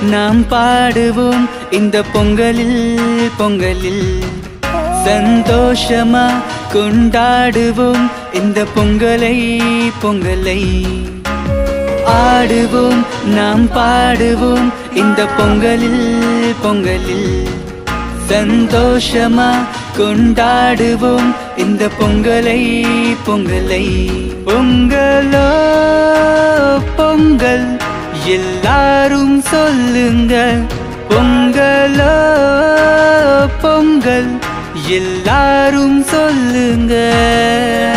நாம் பாடுவோம் இந்த பொங்கலில் பொங்கலில் சந்தோஷமா கொண்டாடுவோம் இந்த பொங்கலை பொங்கலை ஆடுவோம் நாம் பாடுவோம் இந்த பொங்கலில் பொங்கலில் சந்தோஷமா கொண்டாடுவோம் இந்த பொங்கலை பொங்கலை பொங்கலோ பொங்கல் எல்லாரும் சொல்லுங்க பொங்கலோ பொங்கல் எல்லாரும் சொல்லுங்க